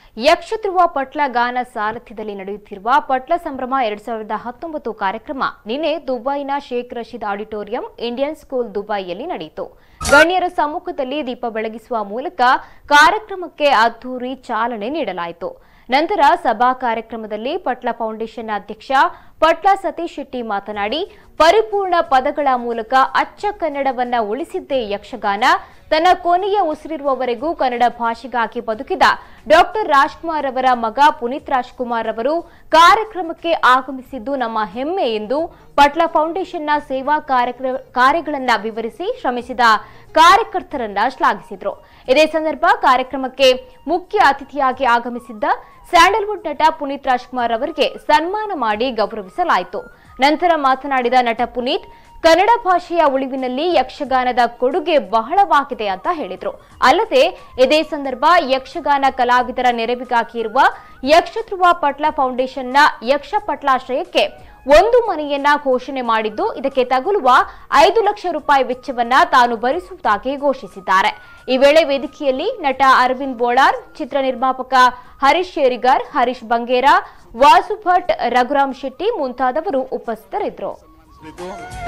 ಯಕ್ಷಧ್ರುವ ಪಟ್ಲ ಗಾನ ಸಾರಥ್ಯದಲ್ಲಿ ನಡೆಯುತ್ತಿರುವ ಪಟ್ಲ ಸಂಭ್ರಮ ಎರಡ್ ಸಾವಿರದ ಹತ್ತೊಂಬತ್ತು ಕಾರ್ಯಕ್ರಮ ನಿನ್ನೆ ದುಬೈನ Sheikh Rashid auditorium Indian school ದುಬೈಯಲ್ಲಿ ನಡೆಯಿತು ಗಣ್ಯರ ಸಮ್ಮುಖದಲ್ಲಿ ದೀಪ ಬೆಳಗಿಸುವ ಮೂಲಕ ಕಾರ್ಯಕ್ರಮಕ್ಕೆ ಅದ್ದೂರಿ ಚಾಲನೆ ನೀಡಲಾಯಿತು ನಂತರ ಸಭಾ ಕಾರ್ಯಕ್ರಮದಲ್ಲಿ ಪಟ್ಲ ಫೌಂಡೇಶನ್ ಅಧ್ಯಕ್ಷ ಪಟ್ಲ ಸತೀಶ್ ಶೆಟ್ಟಿ ಮಾತನಾಡಿ ಪರಿಪೂರ್ಣ ಪದಗಳ ಮೂಲಕ ಅಚ್ಚ ಕನ್ನಡವನ್ನ ಉಳಿಸಿದ್ದೇ ಯಕ್ಷಗಾನ ತನ್ನ ಕೊನೆಯ ಉಸಿರಿರುವವರೆಗೂ ಕನ್ನಡ ಭಾಷೆಗಾಗಿ ಬದುಕಿದ ಡಾಕ್ಟರ್ ರಾಜ್ಕುಮಾರ್ ಅವರ ಮಗ ಪುನೀತ್ ರಾಜ್ಕುಮಾರ್ ಅವರು ಕಾರ್ಯಕ್ರಮಕ್ಕೆ ಆಗಮಿಸಿದ್ದು ನಮ್ಮ ಹೆಮ್ಮೆ ಎಂದು ಪಟ್ಲ ಫೌಂಡೇಶನ್ನ ಸೇವಾ ಕಾರ್ಯಕ್ರ- ಕಾರ್ಯಗಳನ್ನ ವಿವರಿಸಿ ಶ್ರಮಿಸಿದ ಕಾರ್ಯಕರ್ತರನ್ನ ಶ್ಲಾಘಿಸಿದ್ರು ಇದೇ ಸಂದರ್ಭ ಕಾರ್ಯಕ್ರಮಕ್ಕೆ ಮುಖ್ಯ ಅತಿಥಿಯಾಗಿ ಆಗಮಿಸಿದ್ದ ಸ್ಯಾಂಡಲ್ವುಡ್ ನಟ ಪುನೀತ್ ರಾಜ್ಕುಮಾರ್ ಅವರಿಗೆ ಸನ್ಮಾನ ಮಾಡಿ ಗೌರವಿಸಲಾಯಿತು ನಂತರ ಮಾತನಾಡಿದ ನಟ ಪುನೀತ್ ಕನ್ನಡ ಭಾಷೆಯ ಉಳಿವಿನಲ್ಲಿ ಯಕ್ಷಗಾನದ ಕೊಡುಗೆ ಬಹಳವಾಗಿದೆ ಅಂತ ಹೇಳಿದ್ರು ಅಲ್ಲದೆ ಇದೇ ಸಂದರ್ಭ ಯಕ್ಷಗಾನ ಕಲಾವಿದರ ನೆರವಿಗಾಗಿ ಇರುವ ಯಕ್ಷಧ್ರುವ ಪಟ್ಲ ಫೌಂಡೇಶನ್ನ ಯಕ್ಷ ಪಟ್ಲಾಶ್ರಯಕ್ಕೆ ಒಂದು ಮನೆಯನ್ನ ಘೋಷಣೆ ಮಾಡಿದ್ದು ಇದಕ್ಕೆ ತಗುಲುವ ಐದು ಲಕ್ಷ ರೂಪಾಯಿ ವೆಚ್ಚವನ್ನ ತಾನು ಭರಿಸುವುದಾಗಿ ಘೋಷಿಸಿದ್ದಾರೆ ಈ ವೇಳೆ ವೇದಿಕೆಯಲ್ಲಿ ನಟ ಅರವಿಂದ್ ಬೋಳಾರ್ ಚಿತ್ರ ನಿರ್ಮಾಪಕ ಹರೀಶ್ ಶೇರಿಗಾರ್ ಹರೀಶ್ ಬಂಗೇರ ವಾಸು ಭಟ್ ರಘುರಾಮ್ ಶೆಟ್ಟಿ ಮುಂತಾದವರು ಉಪಸ್ಥಿತರಿದ್ದರು ಬೇಕು.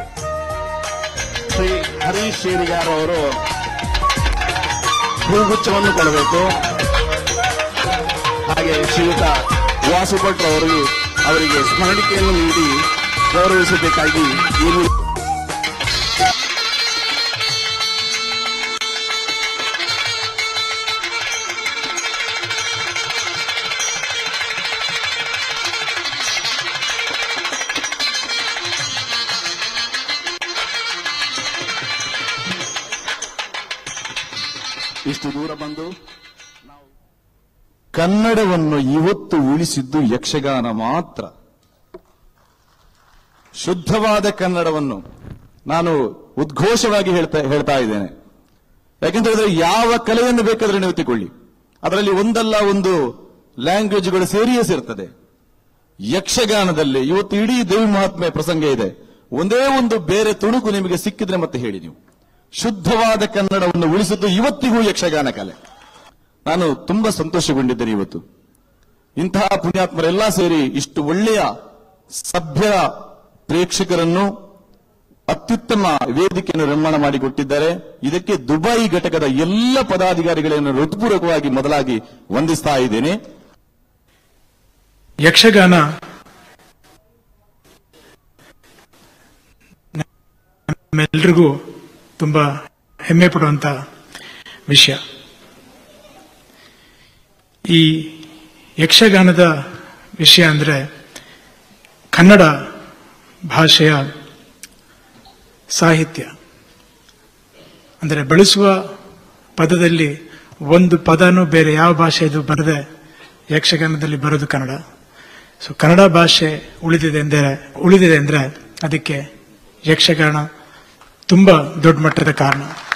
ಶ್ರೀ ಹರೀಶ್ ಶೇರಿಗಾರ್ ಅವರು ಹೂಗುಚ್ಛವನ್ನು ಕೊಡಬೇಕು ಹಾಗೆ ಶ್ರೀಯುತ ವಾಸು ಭಟ್ ಅವರು ಅವರಿಗೆ ಸ್ಮರಣಿಕೆಯನ್ನು ನೀಡಿ ಗೌರವಿಸಬೇಕಾಗಿ ಈ ಮೂ- ಇಷ್ಟು ದೂರ ಬಂದು ಕನ್ನಡವನ್ನು ಇವತ್ತು ಉಳಿಸಿದ್ದು ಯಕ್ಷಗಾನ ಮಾತ್ರ ಶುದ್ಧವಾದ ಕನ್ನಡವನ್ನು ನಾನು ಉದ್ಘೋಷವಾಗಿ ಹೇಳ್ತಾ ಹೇಳ್ತಾ ಇದ್ದೇನೆ ಯಾಕೆಂತ ಹೇಳಿದ್ರೆ ಯಾವ ಕಲೆಯನ್ನು ಬೇಕಾದ್ರೆ ನೀವು ತಗೊಳ್ಳಿ ಅದರಲ್ಲಿ ಒಂದಲ್ಲ ಒಂದು ಲ್ಯಾಂಗ್ವೇಜ್ಗಳು ಸೇರಿಯೇ ಸೇರ್ತದೆ ಯಕ್ಷಗಾನದಲ್ಲಿ ಇವತ್ತು ಇಡೀ ದೇವಿ ಮಹಾತ್ಮೆ ಪ್ರಸಂಗ ಇದೆ ಒಂದೇ ಒಂದು ಬೇರೆ ತುಣುಕು ನಿಮಗೆ ಸಿಕ್ಕಿದ್ರೆ ಮತ್ತೆ ಹೇಳಿ ನೀವು ಶುದ್ಧವಾದ ಕನ್ನಡವನ್ನು ಉಳಿಸಿದ್ದು ಇವತ್ತಿಗೂ ಯಕ್ಷಗಾನ ಕಲೆ ನಾನು ತುಂಬಾ ಸಂತೋಷಗೊಂಡಿದ್ದೇನೆ ಇವತ್ತು ಇಂತಹ ಪುಣ್ಯಾತ್ಮರೆಲ್ಲ ಸೇರಿ ಇಷ್ಟು ಒಳ್ಳೆಯ ಸಭ್ಯ ಪ್ರೇಕ್ಷಕರನ್ನು ಅತ್ಯುತ್ತಮ ವೇದಿಕೆಯನ್ನು ನಿರ್ಮಾಣ ಮಾಡಿಕೊಟ್ಟಿದ್ದಾರೆ ಇದಕ್ಕೆ ದುಬೈ ಘಟಕದ ಎಲ್ಲ ಪದಾಧಿಕಾರಿಗಳನ್ನು ಹೃತ್ಪೂರ್ವಕವಾಗಿ ಮೊದಲಾಗಿ ವಂದಿಸ್ತಾ ಇದ್ದೇನೆ ಯಕ್ಷಗಾನ ನಮ್ಮೆಲ್ರಿಗೂ ತುಂಬಾ ಹೆಮ್ಮೆ ಪಡುವಂತ ವಿಷಯ ಈ ಯಕ್ಷಗಾನದ ವಿಷಯ ಅಂದ್ರೆ ಕನ್ನಡ ಭಾಷೆಯ ಸಾಹಿತ್ಯ ಅಂದರೆ ಬಳಸುವ ಪದದಲ್ಲಿ ಒಂದು ಪದನೂ ಬೇರೆ ಯಾವ ಭಾಷೆದು ಬರದೆ ಯಕ್ಷಗಾನದಲ್ಲಿ ಬರೋದು ಕನ್ನಡ ಸೊ ಕನ್ನಡ ಭಾಷೆ ಉಳಿದಿದೆ ಎಂದರೆ ಉಳಿದಿದೆ ಅಂದ್ರೆ ಅದಕ್ಕೆ ಯಕ್ಷಗಾನ ತುಂಬಾ ದೊಡ್ಡ ಮಟ್ಟದ ಕಾರಣ